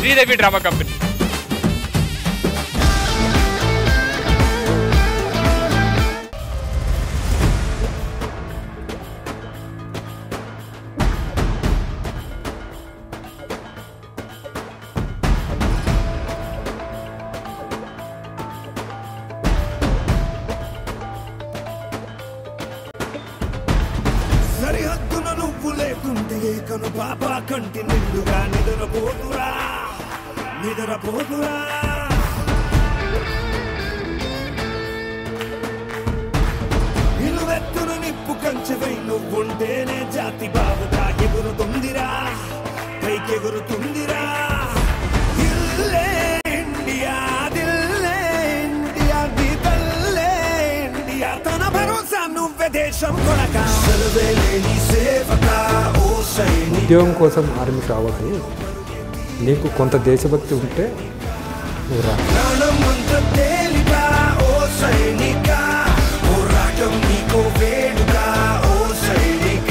Sridevi drama company సరిహద్దున నువ్వు లేకుంటే కను పాప కంటి నిండుగా నిద్రపోతురా నిద్రపోతురా నిలువెత్తును నిప్పు కంచెవై నువ్వుంటేనే జాతి బావుగా ఎగురుతుందిరా పైకెగురుతుందిరా ఇల్లే ఇండియా దిల్లే ఇండియా నీ తల్లే ఇండియా తన భరోసా నువ్వే దేశం కొనక సెలవే లేని సేవక ఓ సైనిక ఉద్యోగం కోసం ఆర్మీకి రావద్దు నీకు కొంత దేశభక్తి ఉంటే నువ్వు రా ప్రాణం అంత తేలిక ఓ సైనిక పోరాటం నీకో వేడుక ఓ సైనిక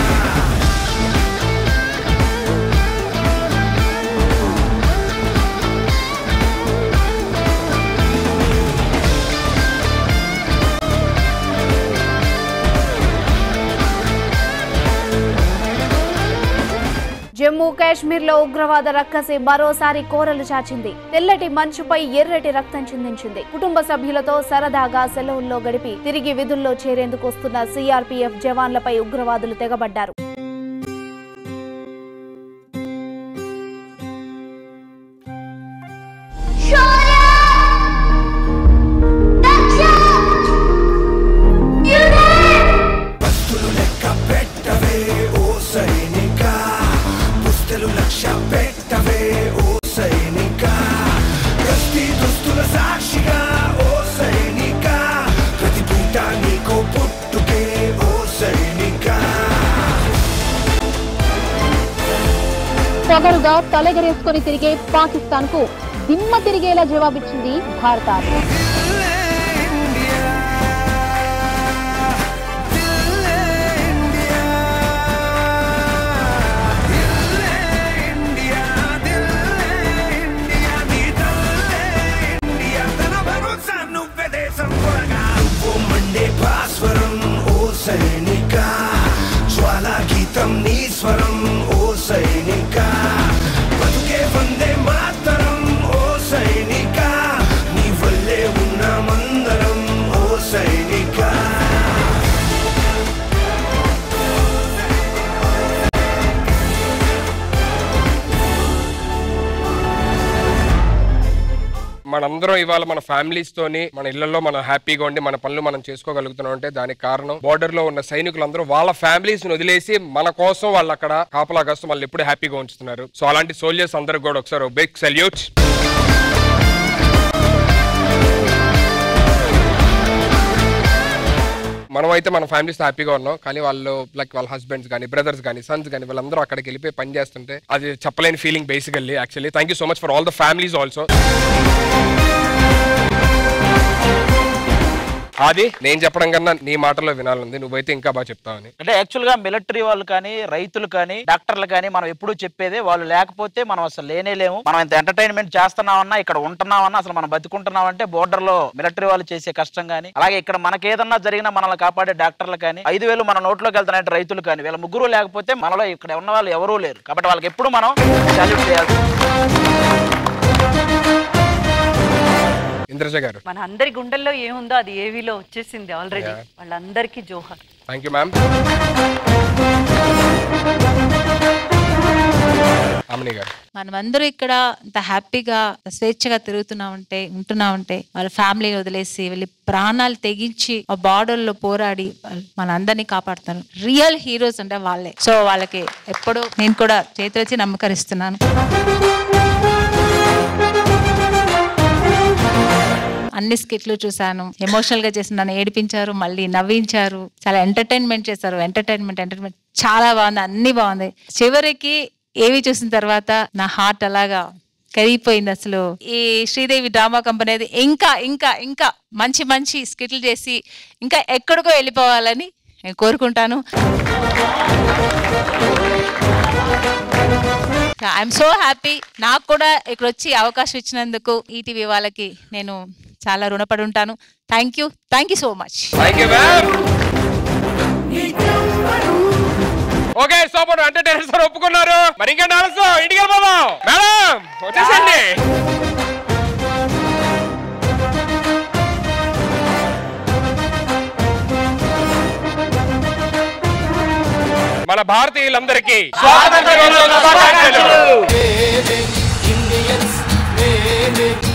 జమ్మూ కాశ్మీర్ లో ఉగ్రవాద రక్కసి మరోసారి కోరలు చాచింది తెల్లటి మంచుపై ఎర్రటి రక్తం చిందించింది కుటుంబ సభ్యులతో సరదాగా సెలవుల్లో గడిపి తిరిగి విధుల్లో చేరేందుకు వస్తున్న సీఆర్పీఎఫ్ జవాన్లపై ఉగ్రవాదులు తెగబడ్డారు బస్తులు లెక్క పెట్టవే ఓ సైనిక పుస్తలు లక్ష పెట్టవే ఓ సైనిక గస్తీ దుస్తుల సాక్షిగా ఓ సైనిక ప్రతి పూట నీకో పుట్టుకే ఓ సైనిక పొగరుగా తలెగరేసుకొని తిరిగే పాకిస్తాన్ కు దిమ్మ తిరిగేలా జవాబిచ్చింది భారత ఆర్మీ భాస్వరం ఓ సైనిక జ్వాలా గీతం నీ స్వరం ఓ సైనిక బతుకే వందే మాతరం ఓ సైనిక నీ వల్లే ఉన్నామందరం ఓ సైనిక మనందరం ఇవాళ మన ఫ్యామిలీస్ తోని మన ఇళ్లలో మనం హ్యాపీగా ఉండి మన పనులు మనం చేసుకోగలుగుతున్నాం అంటే దానికి కారణం బోర్డర్ లో ఉన్న సైనికులందరూ వాళ్ళ ఫ్యామిలీస్ ని వదిలేసి మన కోసం వాళ్ళు అక్కడ కాపలా కాస్తూ వాళ్ళు ఎప్పుడు హ్యాపీగా ఉంచుతున్నారు సో అలాంటి సోల్జర్స్ అందరికి కూడా ఒకసారి బిగ్ సెల్యూట్ మనమైతే మన ఫ్యామిలీస్ హ్యాపీగా ఉన్నాం కానీ వాళ్ళు లైక్ వాళ్ళ హస్బెండ్స్ కానీ బ్రదర్స్ కానీ సన్స్ కానీ వాళ్ళందరూ అక్కడికి వెళ్ళిపోయి పని చేస్తుంటే అది చెప్పలేని feeling basically actually thank you so much for all the families also అది నేను చెప్పడం కన్నా నీ మాటలో వినాలంది నువ్వైతే ఇంకా బాగా చెప్తావని అంటే యాక్చువల్ గా మిలిటరీ వాళ్ళు కానీ రైతులు కానీ డాక్టర్లు కానీ మనం ఎప్పుడు చెప్పేదే వాళ్ళు లేకపోతే మనం అసలు లేనే లేము మనం ఇంత ఎంటర్టైన్మెంట్ చేస్తున్నామన్నా ఇక్కడ ఉంటున్నామన్నా అసలు మనం బతుకుంటున్నామంటే బోర్డర్ లో మిలిటరీ వాళ్ళు చేసే కష్టం కానీ అలాగే ఇక్కడ మనకి ఏదన్నా జరిగినా మనల్ని కాపాడే డాక్టర్లు కానీ ఐదు వేలు మన నోట్లోకి వెళ్తున్నట్టు రైతులు కానీ వీళ్ళ ముగ్గురు లేకపోతే మనలో ఇక్కడ ఉన్న వాళ్ళు ఎవరూ లేరు కాబట్టి వాళ్ళకి ఎప్పుడు మనం సాల్యూట్ చేయాలి ఇంద్రజ గారు మన అందరి గుండెల్లో ఏముందో అది ఏవీలో వచ్చేసింది ఆల్రెడీ వాళ్ళందరికీ జోహర్ థ్యాంక్ యూ మ్యామ్ అమని గారు మనమందరూ ఇక్కడ ఇంత హ్యాపీగా స్వేచ్ఛగా తిరుగుతున్నామంటే ఉంటున్నామంటే వాళ్ళ ఫ్యామిలీని వదిలేసి వెళ్ళి ప్రాణాలు తెగించి ఆ బార్డర్ లో పోరాడి వాళ్ళ- మనందరినీ కాపాడుతారు రియల్ హీరోస్ అంటే వాళ్ళే సో వాళ్ళకి ఎప్పుడూ నేను కూడా చేతులొచ్చి నమ్మకరిస్తున్నాను అన్ని స్కిట్లు చూశాను ఎమోషనల్ గా చేసి నన్ను ఏడిపించారు మళ్ళీ నవ్వించారు చాలా ఎంటర్టైన్మెంట్ చేశారు ఎంటర్టైన్మెంట్ ఎంటర్టైన్మెంట్ చాలా బాగుంది అన్ని బాగుంది చివరికి ఏవి చూసిన తర్వాత నా హార్ట్ అలాగా కరిగిపోయింది అసలు ఈ శ్రీదేవి డ్రామా కంపెనీ అది ఇంకా ఇంకా ఇంకా మంచి మంచి స్కిట్లు చేసి ఇంకా ఎక్కడికో వెళ్ళిపోవాలని నేను కోరుకుంటాను ఐఎమ్ సో హ్యాపీ నాకు కూడా ఇక్కడ వచ్చి అవకాశం ఇచ్చినందుకు ఈటీవీ వాళ్ళకి నేను చాలా రుణపడి ఉంటాను thank you thank you so much thank you ma'am okay super entertainers ఒప్పుకున్నారు మరి ఇంకా ఆలస్యం ఇంటికి వెళ్ళిపోదాం మేడం వచ్చేసండి మన భారతీయులందరికీ స్వాతంత్ర దినోత్సవ శుభాకాంక్షలు ఇండియన్స్